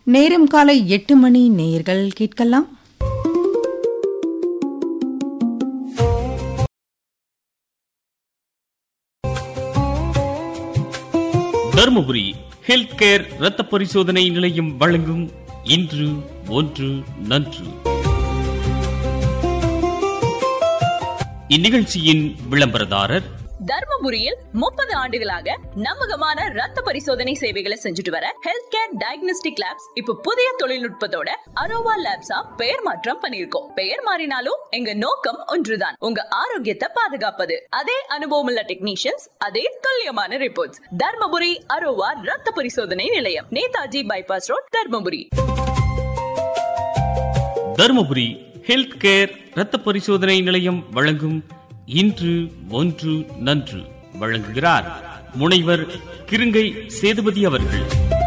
நேரம் காலை எட்டு மணி நேயர்கள் கேட்கலாம் தருமபுரி ஹெல்த் கேர் இரத்த பரிசோதனை நிலையம் வழங்கும் இன்று ஒன்று நன்று இந்நிகழ்ச்சியின் விளம்பரதாரர் தர்மபுரியில் முப்பது ஆண்டுகளாக நம்பகமான ரத்த பரிசோதனை சேவைகளை செஞ்சுட்டு வர ஹெல்த் கேர் டயக்னோஸ்டிக் லேப்ஸ் இப்ப புதிய தொழில்நுட்பத்தோட அரோவா லேப்ஸா பெயர் மாற்றம் பண்ணிருக்கோம் பெயர் மாறினாலும் எங்க நோக்கம் ஒன்றுதான் உங்க ஆரோக்கியத்தை பாதுகாப்பது அதே அனுபவம் உள்ள டெக்னீஷியன்ஸ் அதே துல்லியமான ரிப்போர்ட்ஸ் தர்மபுரி அரோவா ரத்த பரிசோதனை நிலையம் Netaji bypass road Dharmapuri Dharmapuri health care இரத்த பரிசோதனை நிலையம் வழங்கும் இன்று ஒன்று நன்று வழங்குகிறார் முனைவர் கிருங்கை சேதுபதி அவர்கள்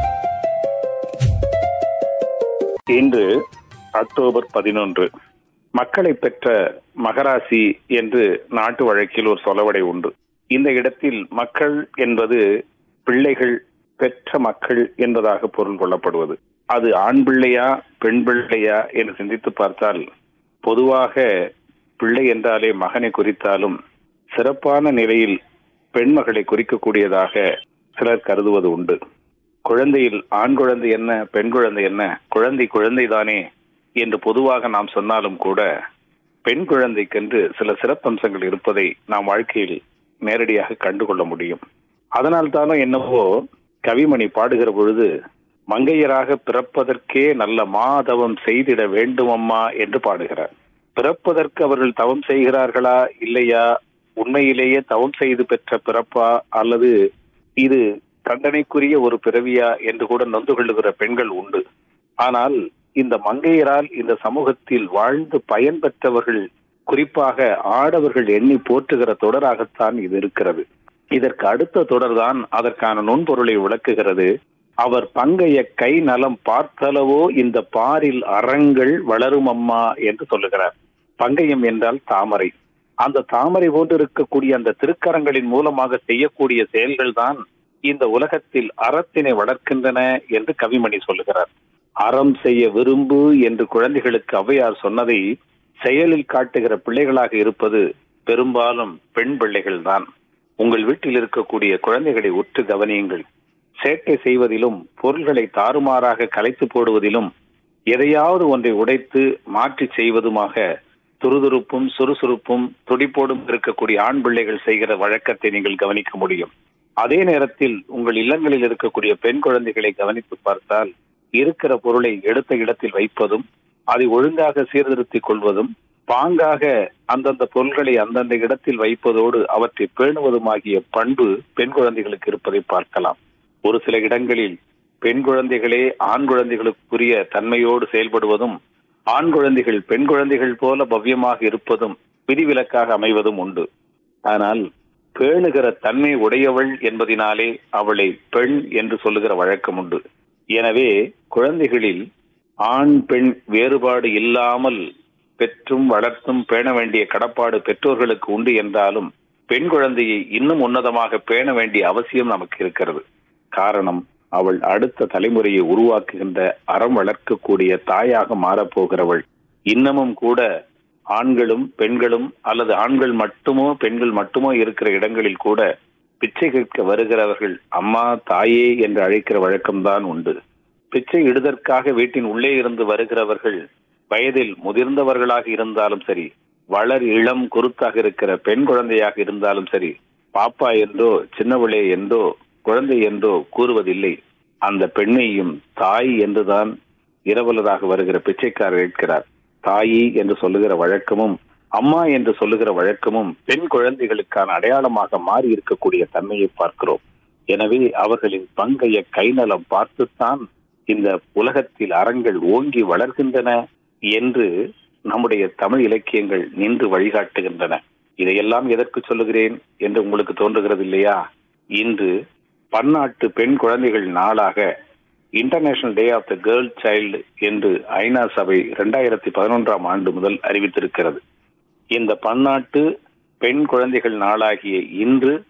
இன்று அக்டோபர் பதினொன்று மக்களை பெற்ற மகராசி என்று நாட்டு வழக்கில் ஒரு சொலவடை உண்டு இந்த இடத்தில் மக்கள் என்பது பிள்ளைகள் பெற்ற மக்கள் என்பதாக பொருள் கொள்ளப்படுவது அது ஆண் பிள்ளையா பெண் பிள்ளையா என்று சிந்தித்து பார்த்தால் பொதுவாக பிள்ளை என்றாலே மகனை குறித்தாலும் சிறப்பான நிலையில் பெண் மகளை குறிக்கக்கூடியதாக சிலர் கருதுவது உண்டு குழந்தையில் ஆண் குழந்தை என்ன பெண் குழந்தை என்ன குழந்தை குழந்தைதானே என்று பொதுவாக நாம் சொன்னாலும் கூட பெண் குழந்தைக்கென்று சில சிறப்பம்சங்கள் இருப்பதை நாம் வாழ்க்கையில் நேரடியாக கண்டுகொள்ள முடியும் அதனால் தானோ என்னவோ கவிமணி பாடுகிற பொழுது மங்கையராக பிறப்பதற்கே நல்ல மாதவம் செய்திட வேண்டுமம்மா என்று பாடுகிறார் பிறப்பதற்கு அவர்கள் தவம் செய்கிறார்களா இல்லையா உண்மையிலேயே தவம் செய்து பெற்ற பிறப்பா அல்லது இது தண்டனைக்குரிய ஒரு பிறவியா என்று கூட நொந்து கொள்ளுகிற பெண்கள் உண்டு ஆனால் இந்த மங்கையரால் இந்த சமூகத்தில் வாழ்ந்து பயன் பெற்றவர்கள் குறிப்பாக ஆடவர்கள் எண்ணி போற்றுகிற தொடராகத்தான் இது இருக்கிறது இதற்கு அடுத்த தொடர்தான் அதற்கான நுண்பொருளை விளக்குகிறது அவர் பங்கைய கை நலம் பார்த்தளவோ இந்த பாரில் அறங்கள் வளரும் அம்மா என்று சொல்லுகிறார் பங்கயம் என்றால் தாமரை அந்த தாமரை போன்று இருக்கக்கூடிய அந்த திருக்கரங்களின் மூலமாக செய்யக்கூடிய செயல்கள் தான் இந்த உலகத்தில் அறத்தினை வளர்க்கின்றன என்று கவிமணி சொல்லுகிறார் அறம் செய்ய விரும்பு என்று குழந்தைகளுக்கு ஔவையார் சொன்னதை செயலில் காட்டுகிற பிள்ளைகளாக இருப்பது பெரும்பாலும் பெண் பிள்ளைகள் தான் உங்கள் வீட்டில் இருக்கக்கூடிய குழந்தைகளை உற்று கவனியுங்கள் சேட்டை செய்வதிலும் பொருள்களை தாறுமாறாக கலைத்து போடுவதிலும் எதையாவது ஒன்றை உடைத்து மாற்றி செய்வதுமாக துருதுருப்பும் சுறுசுறுப்பும் துடிப்போடும் இருக்கக்கூடிய ஆண் பிள்ளைகள் செய்கிற வழக்கத்தை நீங்கள் கவனிக்க முடியும் அதே நேரத்தில் உங்கள் இல்லங்களில் இருக்கக்கூடிய பெண் குழந்தைகளை கவனித்து பார்த்தால் இருக்கிற பொருளை எடுத்த இடத்தில் வைப்பதும் அதை ஒழுங்காக சீர்திருத்திக் கொள்வதும் பாங்காக அந்தந்த பொருள்களை அந்தந்த இடத்தில் வைப்பதோடு அவற்றை பேணுவதுமாகிய பண்பு பெண் குழந்தைகளுக்கு இருப்பதை பார்க்கலாம் ஒரு சில இடங்களில் பெண் குழந்தைகளே ஆண் குழந்தைகளுக்குரிய தன்மையோடு செயல்படுவதும் ஆண் குழந்தைகள் பெண் குழந்தைகள் போல பவ்யமாக இருப்பதும் விதிவிலக்காக அமைவதும் உண்டு ஆனால் பேணுகிற தன்மை உடையவள் என்பதினாலே அவளை பெண் என்று சொல்லுகிற வழக்கம் உண்டு எனவே குழந்தைகளில் ஆண் பெண் வேறுபாடு இல்லாமல் பெற்றும் வளர்த்தும் பேண வேண்டிய கடப்பாடு பெற்றோர்களுக்கு உண்டு என்றாலும் பெண் குழந்தையை இன்னும் உன்னதமாக பேண வேண்டிய அவசியம் நமக்கு இருக்கிறது காரணம் அவள் அடுத்த தலைமுறையை உருவாக்குகின்ற அறம் வளர்க்கக்கூடிய தாயாக மாறப்போகிறவள் இன்னமும் கூட ஆண்களும் பெண்களும் அல்லது ஆண்கள் மட்டுமோ பெண்கள் மட்டுமோ இருக்கிற இடங்களில் கூட பிச்சை கேட்க வருகிறவர்கள் அம்மா தாயே என்று அழைக்கிற வழக்கம்தான் உண்டு பிச்சை இடுதற்காக வீட்டின் உள்ளே இருந்து வருகிறவர்கள் வயதில் முதிர்ந்தவர்களாக இருந்தாலும் சரி வளர் இளம் குருத்தாக இருக்கிற பெண் குழந்தையாக இருந்தாலும் சரி பாப்பா என்றோ சின்னவளே என்றோ குழந்தை என்றோ கூறுவதில்லை அந்த பெண்ணையும் தாய் என்றுதான் இரவலராக வருகிற பிச்சைக்காரர் கேட்கிறார் தாயி என்று சொல்லுகிற வழக்கமும் அம்மா என்று சொல்லுகிற வழக்கமும் பெண் குழந்தைகளுக்கான அடையாளமாக மாறி இருக்கக்கூடிய தன்மையை பார்க்கிறோம் எனவே அவர்களின் பங்கைய கைநலம் பார்த்துத்தான் இந்த உலகத்தில் அறங்கள் ஓங்கி வளர்கின்றன என்று நம்முடைய தமிழ் இலக்கியங்கள் நின்று வழிகாட்டுகின்றன இதையெல்லாம் எதற்கு சொல்லுகிறேன் என்று உங்களுக்கு தோன்றுகிறது இல்லையா இன்று பன்னாட்டு பெண் குழந்தைகள் நாளாக international day of the girl child என்று ஐநா சபை இரண்டாயிரத்தி பதினொன்றாம் ஆண்டு முதல் அறிவித்திருக்கிறது இந்த பன்னாட்டு பெண் குழந்தைகள் நாளாகிய இன்று